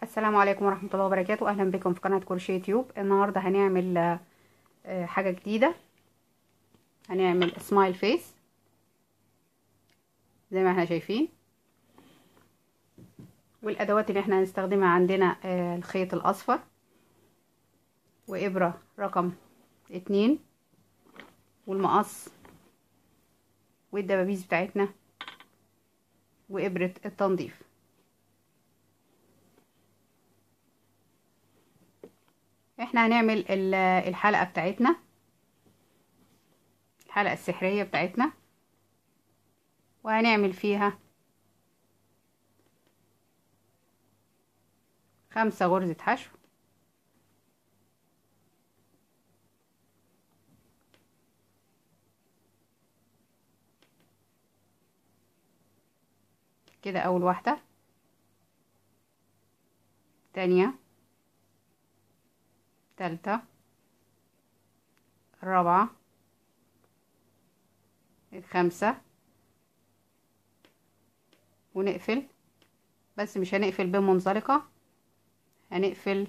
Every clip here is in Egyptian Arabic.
السلام عليكم ورحمة الله وبركاته أهلا بكم في قناة كروشيه تيوب النهاردة هنعمل آه، آه، حاجة جديدة هنعمل سمايل فيس زي ما احنا شايفين والأدوات اللي احنا هنستخدمها عندنا آه، الخيط الأصفر وإبرة رقم اتنين والمقص والدبابيس بتاعتنا وإبرة التنظيف احنا هنعمل الحلقة بتاعتنا الحلقة السحرية بتاعتنا وهنعمل فيها خمسة غرزة حشو كده اول واحدة تانية تالتة الرابعة الخامسة ونقفل بس مش هنقفل بمنزلقة هنقفل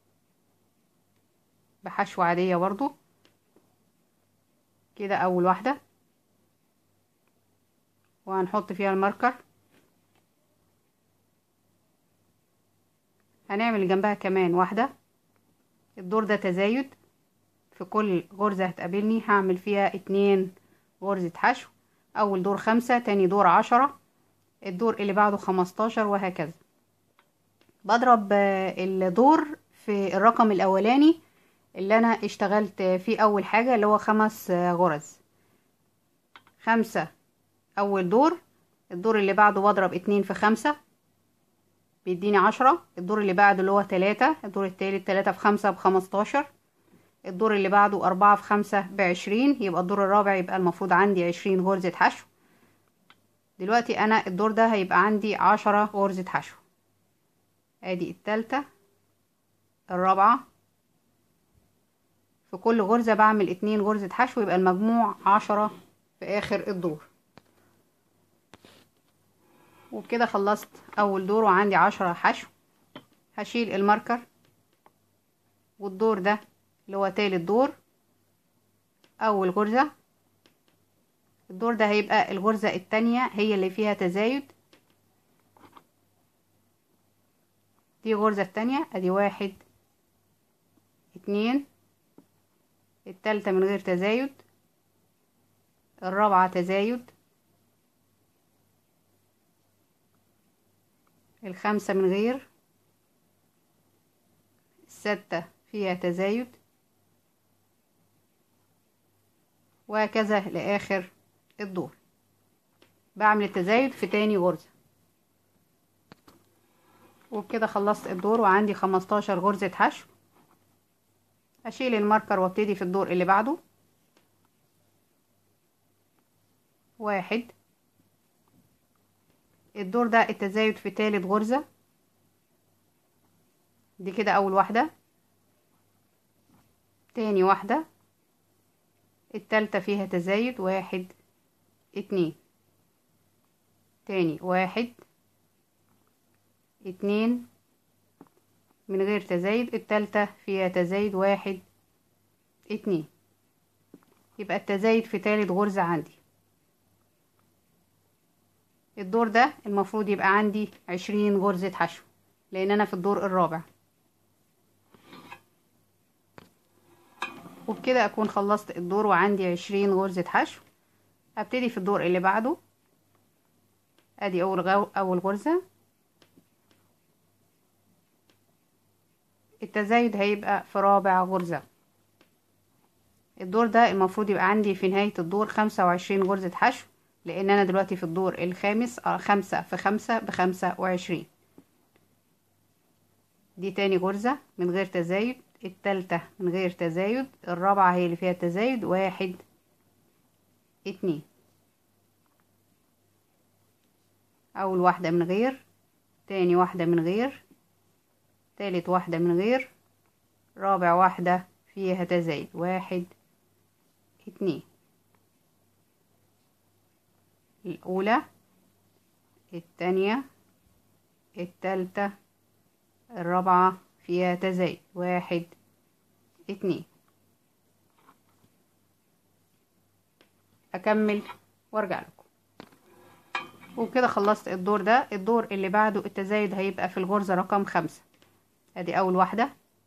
بحشوة عادية برضو كده اول واحدة وهنحط فيها الماركر هنعمل جنبها كمان واحدة الدور ده تزايد في كل غرزة هتقابلني هعمل فيها اتنين غرزة حشو اول دور خمسة تاني دور عشرة الدور اللي بعده خمستاشر وهكذا بضرب الدور في الرقم الاولاني اللي انا اشتغلت فيه اول حاجة اللي هو خمس غرز خمسة اول دور الدور اللي بعده بضرب اتنين في خمسة بيديني عشرة الدور اللي بعده اللي هو تلاتة الدور التالت تلاتة في خمسة بخمستاشر الدور اللي بعده أربعة في خمسة بعشرين يبقى الدور الرابع يبقى المفروض عندي عشرين غرزة حشو دلوقتي أنا الدور ده هيبقى عندي عشرة غرزة حشو ادي التالتة الرابعة في كل غرزة بعمل اتنين غرزة حشو يبقى المجموع عشرة في آخر الدور وبكده خلصت اول دور وعندي عشرة حشو هشيل الماركر والدور ده اللي هو تالت دور اول غرزة الدور ده هيبقى الغرزة التانية هي اللي فيها تزايد دي غرزة التانية ادي واحد اتنين التالتة من غير تزايد الرابعة تزايد الخامسة من غير الستة فيها تزايد وهكذا لآخر الدور بعمل التزايد في تاني غرزة وبكده خلصت الدور وعندي خمستاشر غرزة حشو اشيل الماركر وابتدي في الدور اللي بعده واحد الدور ده التزايد في تالت غرزة دي كده اول واحدة تاني واحدة التالتة فيها تزايد واحد اتنين تاني واحد اتنين من غير تزايد التالتة فيها تزايد واحد اتنين يبقى التزايد في تالت غرزة عندي الدور ده المفروض يبقى عندي عشرين غرزة حشو لان انا في الدور الرابع وبكده اكون خلصت الدور وعندي عشرين غرزة حشو ابتدي في الدور اللي بعده ادي اول غو اول غرزة التزايد هيبقى في رابع غرزة الدور ده المفروض يبقى عندي في نهاية الدور خمسة وعشرين غرزة حشو لان انا دلوقتي في الدور الخامس خمسة في خمسة بخمسة وعشرين دي تاني غرزة من غير تزايد التالتة من غير تزايد الرابعة هي اللي فيها تزايد واحد اتنين اول واحدة من غير تاني واحدة من غير تالت واحدة من غير رابع واحدة فيها تزايد واحد اتنين الأولى التانية التالتة الرابعة فيها تزايد واحد اتنين اكمل وارجع لكم وكده خلصت الدور ده الدور اللي بعده التزايد هيبقى في الغرزة رقم خمسة ادي اول واحدة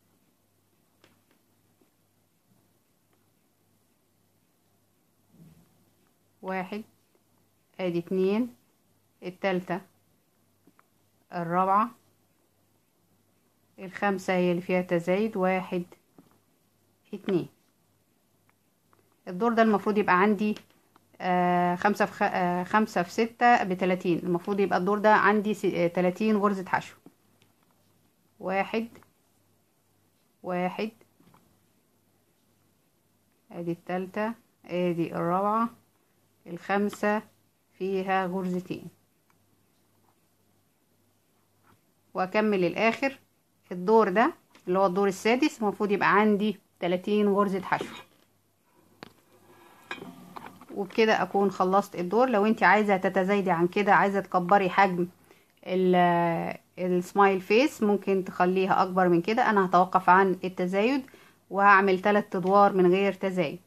واحد ادي اتنين التالتة الرابعة الخامسة هي اللي فيها تزايد واحد اتنين الدور ده المفروض يبقى عندي آه خمسة في خ... آه خمسة في ستة بتلاتين المفروض يبقى الدور ده عندي س... آه تلاتين غرزة حشو واحد واحد ادي التالتة ادي الرابعة الخامسة فيها غرزتين واكمل الاخر الدور ده اللي هو الدور السادس المفروض يبقى عندي تلاتين غرزة حشو وبكده اكون خلصت الدور لو انت عايزة تتزايدي عن كده عايزة تكبري حجم السمايل فيس ممكن تخليها اكبر من كده انا هتوقف عن التزايد وهعمل ثلاث ادوار من غير تزايد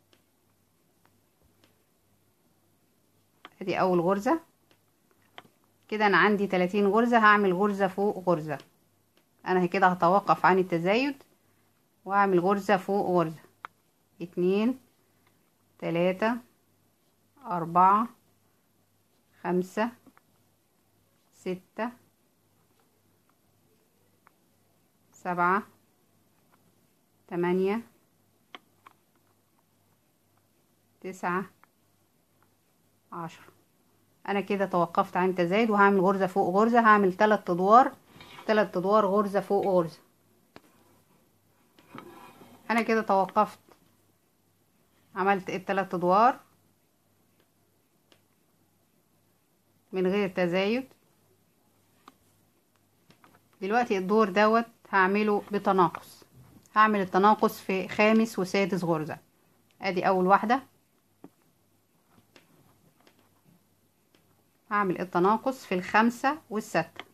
ادي اول غرزة كده انا عندي 30 غرزة هعمل غرزة فوق غرزة انا كده هتوقف عن التزايد واعمل غرزة فوق غرزة اتنين تلاتة اربعة خمسة ستة سبعة تمانية تسعة عشرة انا كده توقفت عن التزايد وهعمل غرزة فوق غرزة هعمل تلات ادوار تلات ادوار غرزة فوق غرزة انا كده توقفت عملت التلات ادوار من غير تزايد دلوقتي الدور دوت هعمله بتناقص هعمل التناقص في خامس وسادس غرزة ادي اول واحدة هعمل التناقص في الخمسة والستة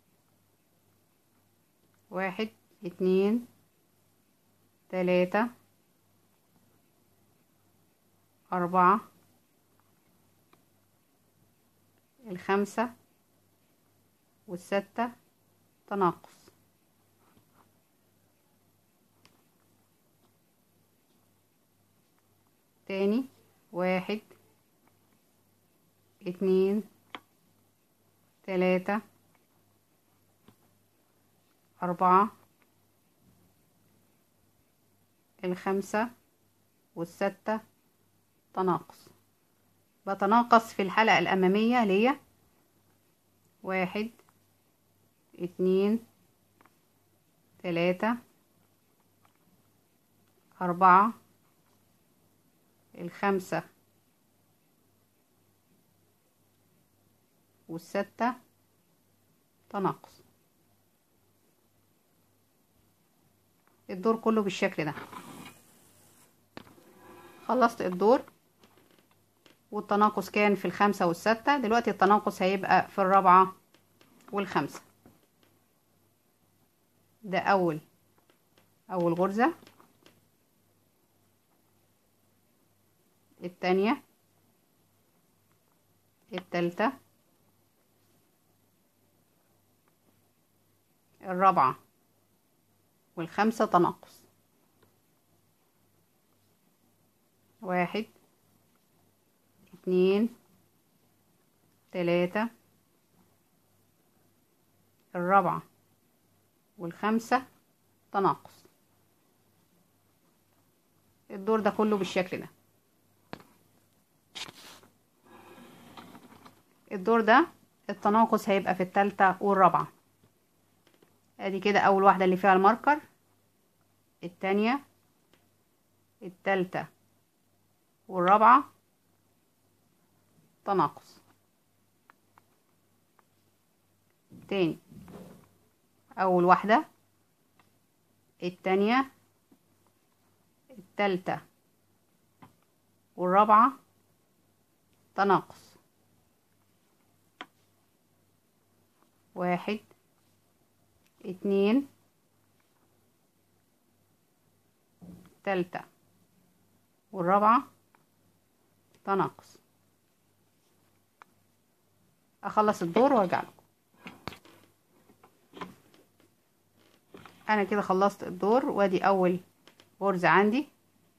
واحد اتنين تلاتة أربعة الخمسة والستة تناقص تاني واحد اتنين تلاتة أربعة الخمسة والستة تناقص بتناقص في الحلقة الأمامية ليا واحد اتنين تلاتة أربعة الخمسة والستة تناقص الدور كله بالشكل ده خلصت الدور والتناقص كان في الخمسة والستة دلوقتي التناقص هيبقى في الرابعة والخمسة ده أول أول غرزة التانية التالتة الرابعة والخمسة تناقص واحد اتنين تلاتة الرابعة والخمسة تناقص الدور ده كله بالشكل ده الدور ده التناقص هيبقى في التالتة والرابعة ادي كده اول واحدة اللي فيها الماركر التانية التالتة والرابعة تناقص تاني اول واحدة التانية التالتة والرابعة تناقص واحد اتنين تالتة والرابعة تناقص اخلص الدور وارجع لكم انا كده خلصت الدور وادي اول غرزة عندي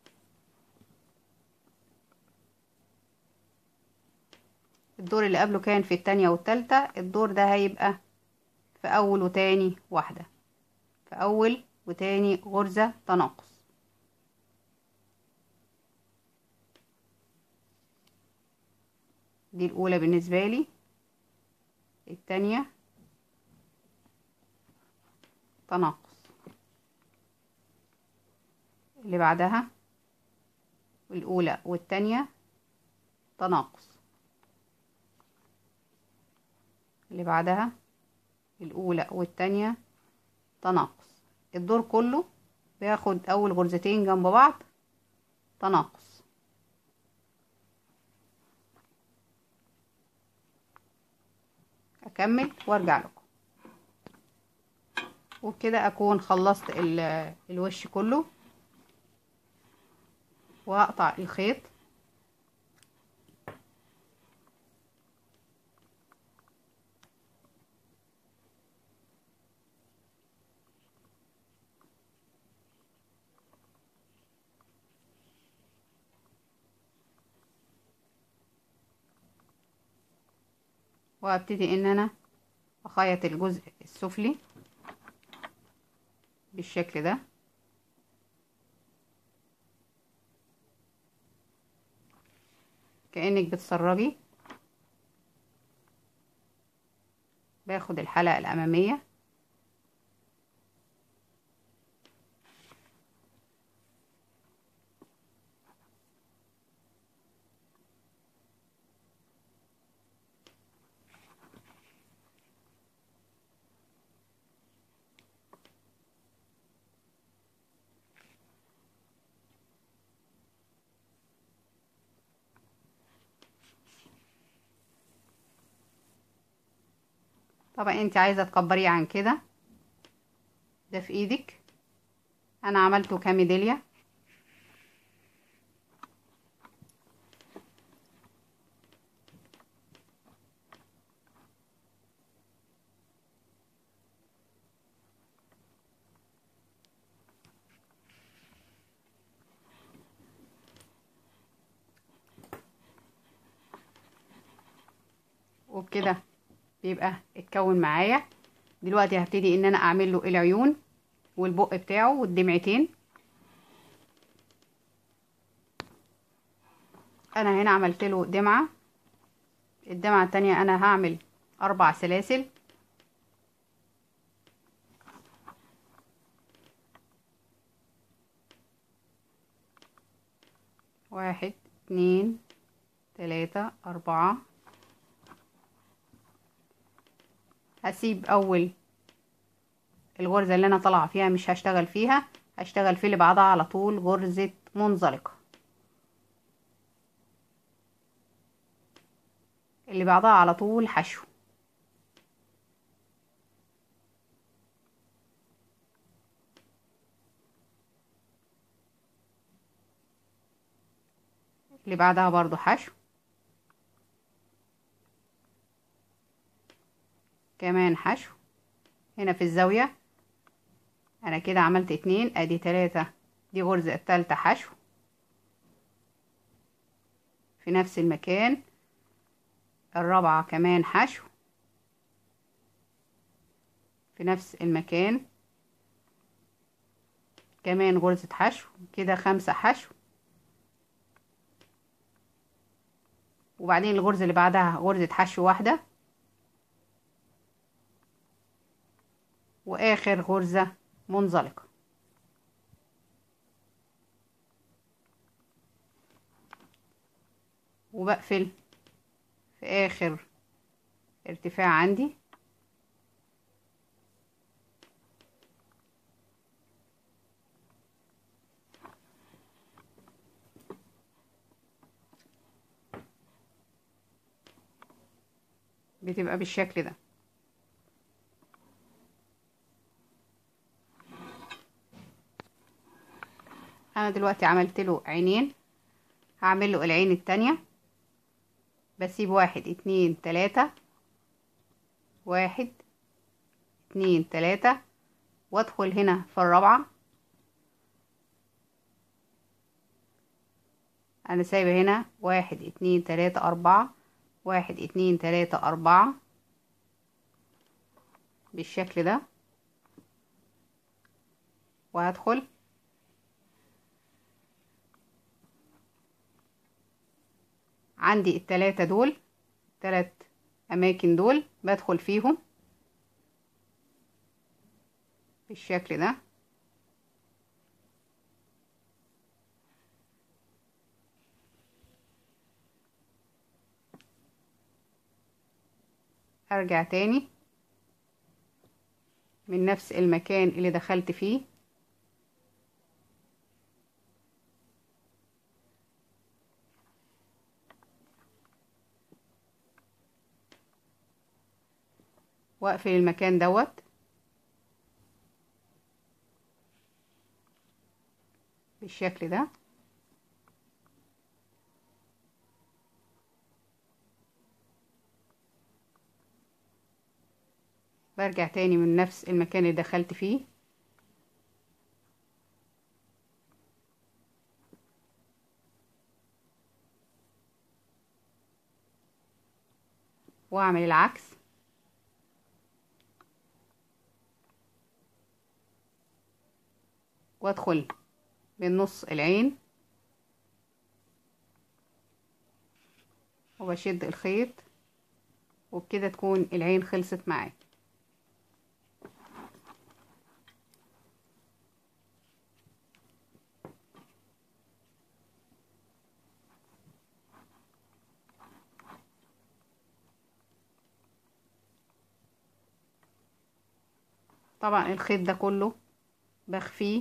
الدور اللي قبله كان في التانية والتالتة الدور ده هيبقى في اول وتاني واحدة في اول وتاني غرزة تناقص دي الاولى بالنسبة لي التانية تناقص اللي بعدها الأولى والتانية تناقص اللي بعدها الأولى والتانية تناقص الدور كله بياخد أول غرزتين جنب بعض تناقص أكمل وأرجع لكم وبكده أكون خلصت الوش كله وأقطع الخيط وابتدي ان انا اخيط الجزء السفلي بالشكل ده كأنك بتسرجي باخد الحلقة الأمامية طبعا انت عايزة تكبريه عن كده ده في ايدك انا عملته كميدالية وبكده بيبقى اتكون معايا دلوقتي هبتدي ان انا اعمل له العيون والبق بتاعه والدمعتين انا هنا عملت له دمعة الدمعة التانية انا هعمل اربع سلاسل واحد اتنين تلاتة اربعة هسيب اول الغرزة اللي انا طالعة فيها مش هشتغل فيها هشتغل في اللي بعدها على طول غرزة منزلقة اللي بعدها على طول حشو اللي بعدها برضو حشو كمان حشو هنا في الزاوية انا كده عملت اتنين ادي تلاتة دي غرزة التالتة حشو في نفس المكان الرابعة كمان حشو في نفس المكان كمان غرزة حشو كده خمسة حشو وبعدين الغرزة اللي بعدها غرزة حشو واحدة واخر غرزة منزلقة وبقفل في اخر ارتفاع عندي بتبقى بالشكل ده انا دلوقتي عملت له عينين هعمل له العين التانية بسيب واحد اتنين تلاتة واحد اتنين تلاتة وادخل هنا في الرابعة انا سايبه هنا واحد اتنين تلاتة اربعة واحد اتنين تلاتة اربعة بالشكل ده وهدخل عندي التلاتة دول تلات اماكن دول بدخل فيهم بالشكل ده ارجع تاني من نفس المكان اللي دخلت فيه واقفل المكان دوت بالشكل ده برجع تاني من نفس المكان اللي دخلت فيه واعمل العكس وادخل من نص العين وبشد الخيط وبكده تكون العين خلصت معاك طبعا الخيط ده كله بخفيه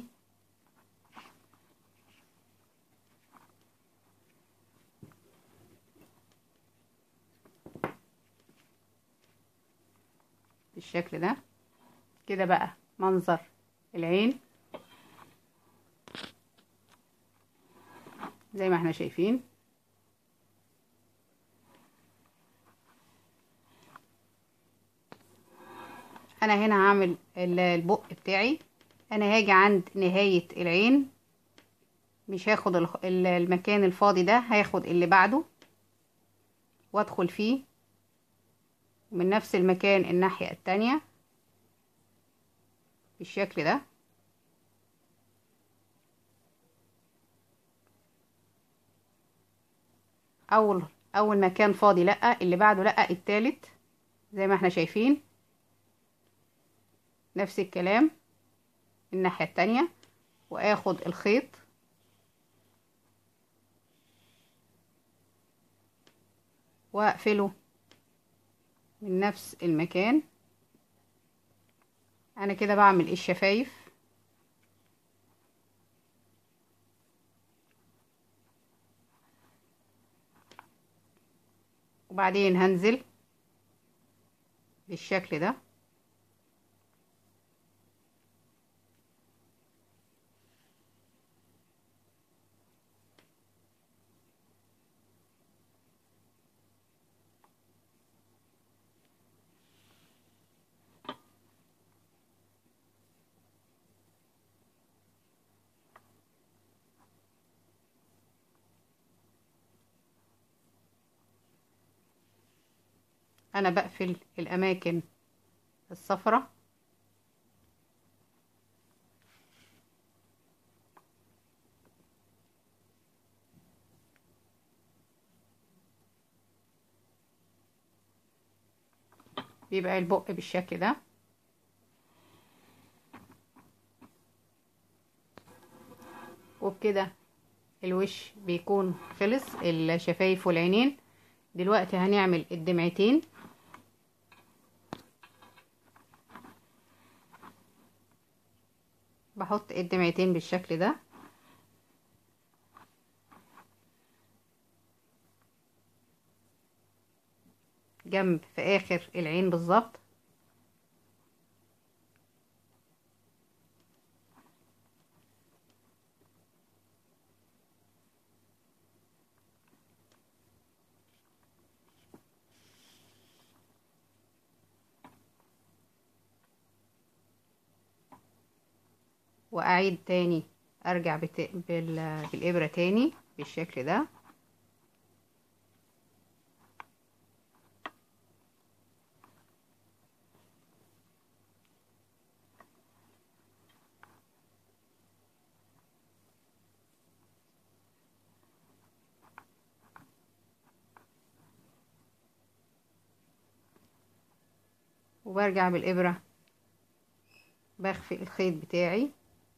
بالشكل ده كده بقى منظر العين زي ما احنا شايفين انا هنا هعمل البق بتاعي انا هاجي عند نهاية العين مش هاخد المكان الفاضي ده هاخد اللي بعده وادخل فيه من نفس المكان الناحية التانية بالشكل ده اول اول مكان فاضي لا اللي بعده لا التالت زي ما احنا شايفين نفس الكلام الناحية التانية واخد الخيط واقفله من نفس المكان انا كده بعمل الشفايف وبعدين هنزل بالشكل ده انا بقفل الاماكن الصفرة بيبقى البق بالشكل ده وبكده الوش بيكون خلص الشفايف والعينين دلوقتي هنعمل الدمعتين بحط الدمعتين بالشكل ده جنب في اخر العين بالظبط واعيد تاني ارجع بت... بال... بالابرة تاني بالشكل ده وبرجع بالإبرة بخفي الخيط بتاعي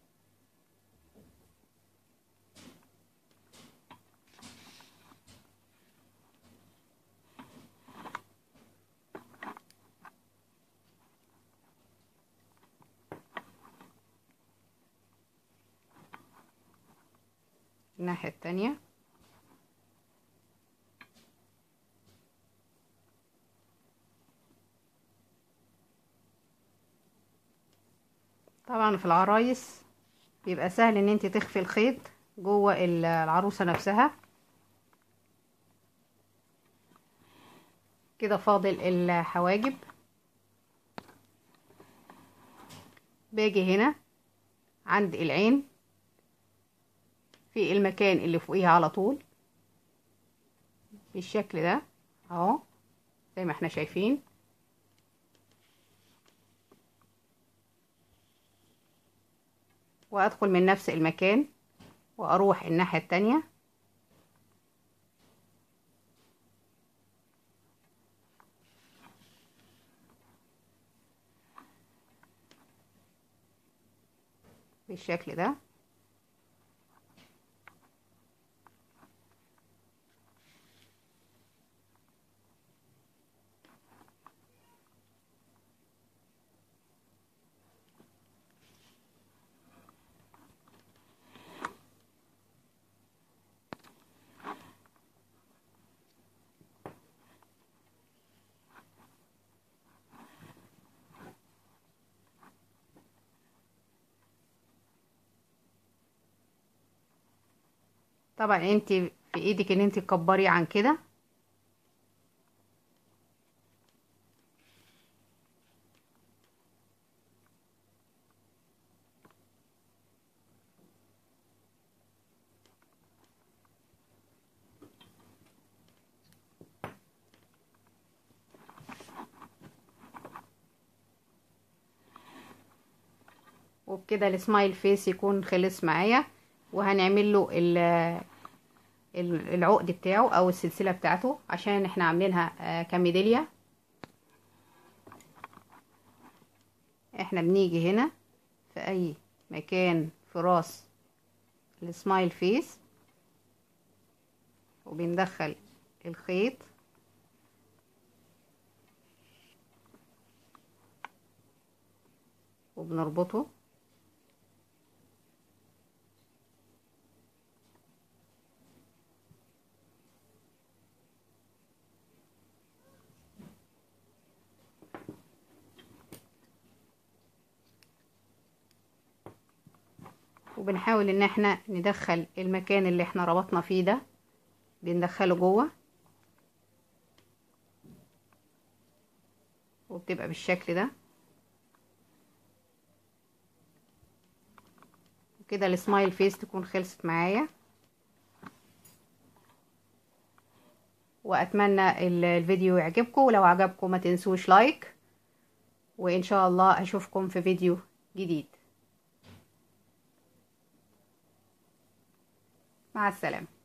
الناحية التانية طبعا في العرايس بيبقى سهل ان انت تخفي الخيط جوه العروسة نفسها كده فاضل الحواجب باجي هنا عند العين في المكان اللي فوقيها على طول بالشكل ده اهو زي ما احنا شايفين وادخل من نفس المكان واروح الناحية التانية بالشكل ده طبعا انت في ايدك ان انت تكبري عن كده وبكده السمايل فيس يكون خلص معايا وهنعمل له العقد بتاعه او السلسله بتاعته عشان احنا عاملينها كميداليه احنا بنيجي هنا في اي مكان في راس السمايل فيس وبندخل الخيط وبنربطه وبنحاول ان احنا ندخل المكان اللي احنا ربطنا فيه ده بندخله جوه وبتبقى بالشكل ده وكده السمايل فيس تكون خلصت معايا واتمنى الفيديو يعجبكم ولو عجبكم ما تنسوش لايك وان شاء الله اشوفكم في فيديو جديد مع السلامه